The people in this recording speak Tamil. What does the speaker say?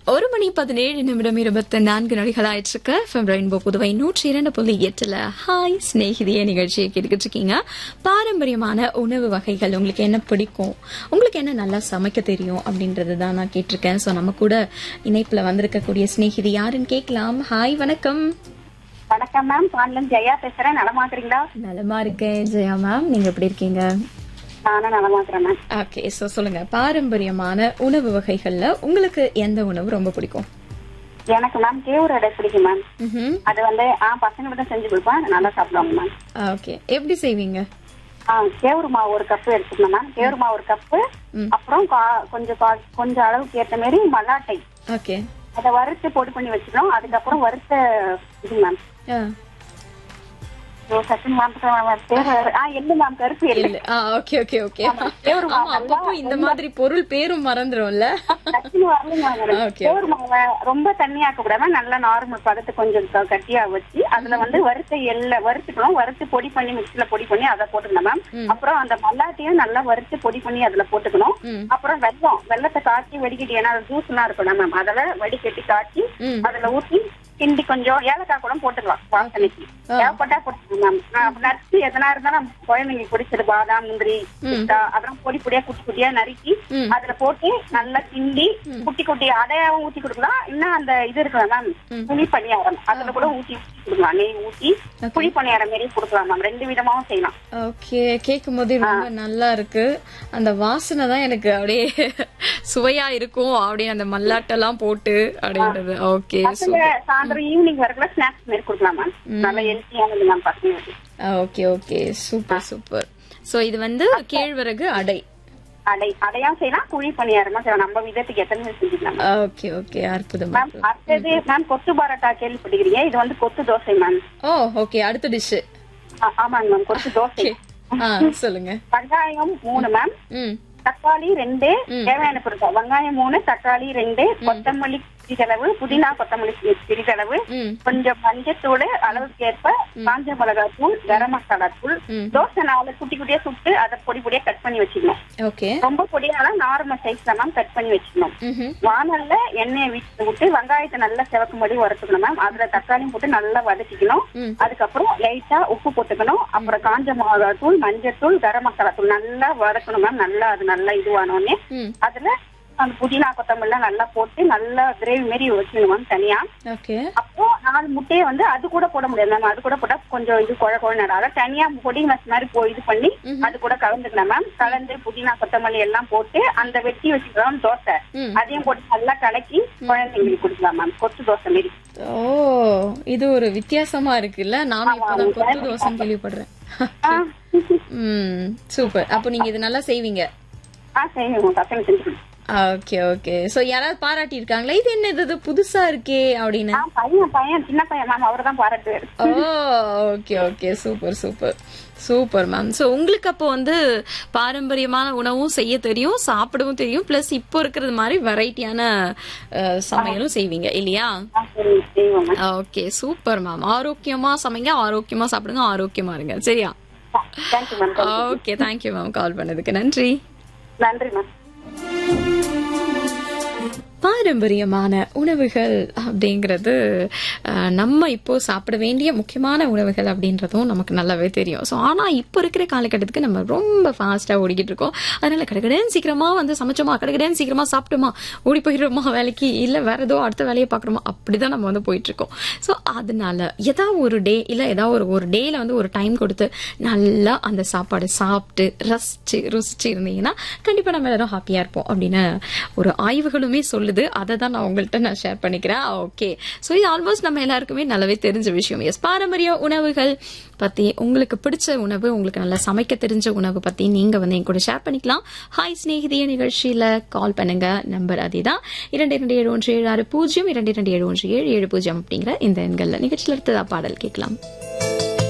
ஒரு மணி பதினேழு நிமிடம் இருபத்தி நான்கு நொடிகள் ஆயிடுச்சுக்கு எஃப்எம் ரெயின்போ புதுவை நூற்றி இரண்டு புள்ளி எட்டுல ஹாய் ஸ்நேகிதிய நிகழ்ச்சியை கேட்டுக்கிட்டு இருக்கீங்க பாரம்பரியமான உணவு வகைகள் உங்களுக்கு என்ன பிடிக்கும் உங்களுக்கு என்ன நல்லா சமைக்க தெரியும் அப்படின்றது தான் நான் கேட்டிருக்கேன் ஸோ நம்ம கூட இணைப்புல வந்திருக்கக்கூடிய ஸ்நேகிதி யாருன்னு கேட்கலாம் ஹாய் வணக்கம் வணக்கம் மேம் பாண்டன் ஜெயா பேசுறேன் நலமாக்குறீங்களா நலமா இருக்கேன் ஜெயா மேம் நீங்க எப்படி இருக்கீங்க நானும் நலமாக்குறேன் மேம் ஓகே ஸோ சொல்லுங்க பாரம்பரியமான உணவு வகைகள்ல உங்களுக்கு எந்த உணவு ரொம்ப பிடிக்கும் எனக்கு மேம் கேவுர் அடை பிடிக்கும் மேம் ம்ஹும். அது வந்து ஆ பசங்களுக்கு தான் செஞ்சு கொடுப்பேன் நல்லா சாப்பிடுவாங்க மேம் ஓகே எப்படி செய்வீங்க ஆ கேவுரு மாவு ஒரு கப்பு எடுத்துக்கணும் மேம் கேவுரு மாவு ஒரு கப்பு அப்புறம் கா- கொஞ்சம் கா- கொஞ்சம் அளவுக்கு ஏற்ற மாதிரி மல்லாட்டை ஓகே அதை வறுத்து பொடி பண்ணி வச்சுக்கணும் அதுக்கப்புறம் வறுத்த இது மேம் ஆ ஓ, சச்சின் மேம் பேர் ஆ எள்ளு மேம் கருப்பு எள்ளு இல்ல ஆ ஓகே ஓகே ஓகே கேவுரு ஆமா மாவு அப்பப்போ இந்த மாதிரி பொருள் பேரும் மறந்துரும்ல சச்சின் வரலைங்க மேம் ஓகே கேவுரு மாவை ரொம்ப தண்ணியாக்க கூடாம நல்லா நார்மல் பதத்தை கொஞ்சம் க- கட்டியா வச்சு அதுல வந்து வறுத்த எள்ள வறுத்துக்கணும் வறுத்து பொடி பண்ணி மிக்சில பொடி பண்ணி அதை போட்டுக்கணும் மேம் அப்புறம் அந்த மல்லாட்டையும் நல்லா வறுத்து பொடி பண்ணி அதுல போட்டுக்கணும் ம். அப்புறம் வெல்லம் வெள்ளத்தை காய்ச்சி வடிகட்டி ஏன்னா ஜூஸ் எல்லாம் இருக்கணும் மேம் அதில் வடிகட்டி காய்ச்சி ம். அதுல ஊத்தி கிண்டி கொஞ்சம் ஏலக்காய் கூட போட்டுக்கலாம் வாசனைக்கு தேவைப்பட்டா போட்டுக்கலாம் மேம் நட்ஸ் எதனா இருந்தாலும் குழந்தைங்களுக்கு பிடிச்சது பாதாம் முந்திரி பிஸ்தா அதெல்லாம் பொடி பொடியா குட்டி குட்டியா நறுக்கி ம். அதுல போட்டு நல்லா கிண்டி குட்டி குட்டி அடையாவும் ஊத்தி கொடுக்கலாம் இன்னும் அந்த இது இருக்கலாம் மேம் புளி பணியாரம் அதுல கூட ஊத்தி ஊத்தி கொடுக்கலாம் நெய் ஊத்தி புளி பணியாரம் மாரி கொடுக்கலாம் மேம் ரெண்டு விதமாவும் செய்யலாம் ஓகே கேட்கும் போது ரொம்ப நல்லா இருக்கு அந்த வாசனை தான் எனக்கு அப்படியே சுவையா இருக்கும் அப்படியே அந்த மல்லாட்டெல்லாம் போட்டு அப்படின்றது ஓகே பசங்க சாயந்தரம் ஈவினிங் வரைக்கும் ஸ்நாக்ஸ் மாரி கொடுக்கலாம் மேம் நல்லா ஹெல்த்தியானது மேம் பசங்களுக்கு okay okay super super so இது வந்து கேழ்வரகு அடை அடை அடையாவும் செய்யலாம் குழி பணியாரமா செய்யலாம் நம்ம விதத்துக்கு எத்தனை செஞ்சுக்கலாம் ஓகே ஓகே அற்புதம் மேம் அடுத்தது மேம் கொத்து பரோட்டா கேள்விப்பட்டிருக்கீங்க இது வந்து கொத்து தோசை மேம் ஓ ஓகே அடுத்த டிஷ் ஆ- ஆமாங்க மேம் கொத்து தோசை ஆ சொல்லுங்க வெங்காயம் மூணு மேம் ம் தக்காளி ரெண்டு தேவையான பொருட்கள் வெங்காயம் மூணு தக்காளி ரெண்டு கொத்தமல்லி சிறிதளவு புதினா கொத்தமல்லி சி- சிறிதளவு ம் கொஞ்சம் மஞ்சத்தூள் அளவுக்கு ஏற்ப காஞ்ச மிளகாய் தூள் கரம் மசாலா தூள் ம். தோசை நாலு குட்டி குட்டியா சுட்டு அதை பொடி பொடியா கட் பண்ணி வச்சுக்கணும் ஓகே ரொம்ப பொடியால நார்மல் சைஸ்ல மேம் கட் பண்ணி வச்சுக்கணும் ம்ஹும். வானல்ல எண்ணெயை விட்டு விட்டு வெங்காயத்தை நல்லா சிவக்கும்படி வறுத்துக்கணும் மேம் அதுல தக்காளியும் போட்டு நல்லா வதக்கிக்கணும் ம். அதுக்கப்புறம் லைட்டா உப்பு போட்டுக்கணும் அப்புறம் காஞ்ச மிளகாய் தூள் மஞ்சத்தூள் கரம் மசாலா தூள் நல்லா வதக்கணும் மேம் நல்லா அது நல்லா இதுவானோடனே ம் அதுல அந்த புதினா கொத்தமல்லாம் நல்லா போட்டு நல்லா கிரேவி மாரி வச்சுக்கணும் மேம் தனியா ஓகே அப்போ நாலு முட்டையை வந்து அது கூட போட முடியாது மேம் அது கூட போட்டா கொஞ்சம் இது குழ குழந்தை அதை தனியா பொடி மஸ் மாதிரி போ இது பண்ணி அது கூட கலந்துக்கலாம் மேம் கலந்து புதினா கொத்தமல்லி எல்லாம் போட்டு அந்த வெட்டி வச்சுக்கலாம் தோசை ம். அதையும் போட்டு நல்லா கலக்கி குழந்தைங்களுக்கு கொடுக்கலாம் மேம் கொத்து தோசை மாரி ஓ இது ஒரு வித்தியாசமா இருக்குல்ல நானும் இப்பதான் கொத்து தோசைன்னு கேள்விப்படுறேன் ஆ, ம் சூப்பர் அப்போ நீங்க இது நல்லா செய்வீங்க ஆ செய்யுங்க பசங்க செஞ்சு கொடுங்க. ஓகே ஓகே சோ யாராவது பாராட்டி இருக்காங்களா இது என்ன இது இது புதுசா இருக்கே அப்படின்னு ஆ பையன் பையன் சின்ன பையன் மேம் அவர் தான் பாராட்டுவாரு oh okay okay super super super ma'am so உங்களுக்கு அப்போ வந்து பாரம்பரியமான உணவும் செய்ய தெரியும் சாப்பிடவும் தெரியும் பிளஸ் இப்போ இருக்கிறது மாதிரி வெரைட்டியான சமையலும் செய்வீங்க இல்லையா ஆ சரி செய்வோம் மேம் ஓகே சூப்பர் மேம் ஆரோக்கியமா சமைங்க ஆரோக்கியமா சாப்பிடுங்க ஆரோக்கியமா இருங்க சரியா thank you ma'am okay thank you ma'am call பண்ணதுக்கு நன்றி நன்றி மேம் பாரம்பரியமான உணவுகள் அப்படிங்கிறது அஹ், நம்ம இப்போ சாப்பிட வேண்டிய முக்கியமான உணவுகள் அப்படின்றதும் நமக்கு நல்லாவே தெரியும் ஸோ ஆனால் இப்போ இருக்கிற காலகட்டத்துக்கு நம்ம ரொம்ப ஃபாஸ்ட்டாக ஓடிக்கிட்டு இருக்கோம் அதனால கடகடன்னு சீக்கிரமா வந்து சமைச்சோமா கடகடன்னு சீக்கிரமா சாப்பிட்டோமா ஓடி போயிடுறோமா வேலைக்கு இல்லை வேற ஏதோ அடுத்த வேலையை பார்க்குறோமா அப்படிதான் நம்ம வந்து போயிட்டு இருக்கோம் ஸோ அதனால ஏதாவது ஒரு டே இல்லை ஏதாவது ஒரு ஒரு டேல வந்து ஒரு டைம் கொடுத்து நல்லா அந்த சாப்பாடு சாப்பிட்டு ரசிச்சு ருசிச்சு இருந்தீங்கன்னா கண்டிப்பா நம்ம எல்லாரும் ஹாப்பியா இருப்போம் அப்படின்னு ஒரு ஆய்வுகளுமே சொல்லுது அதை தான் நான் உங்கள்கிட்ட நான் ஷேர் பண்ணிக்கிறேன் ஓகே ஸோ இது ஆல்மோஸ்ட் நம்ம எல்லாருக்குமே நல்லாவே தெரிஞ்ச விஷயம் எஸ் பாரம்பரிய உணவுகள் பத்தி உங்களுக்கு பிடிச்ச உணவு உங்களுக்கு நல்லா சமைக்க தெரிஞ்ச உணவு பத்தி நீங்க வந்து என் கூட ஷேர் பண்ணிக்கலாம் ஹாய் ஸ்நேகிதிய நிகழ்ச்சியில கால் பண்ணுங்க நம்பர் அதே தான் இரண்டு இரண்டு ஏழு ஒன்று ஏழு ஆறு பூஜ்ஜியம் இரண்டு இரண்டு ஏழு ஒன்று ஏழு ஏழு பூஜ்ஜியம் அப்படிங்கிற இந்த எண்கள்ல நிகழ்ச்சியில் அடுத்ததா பாடல் கேட்கலாம்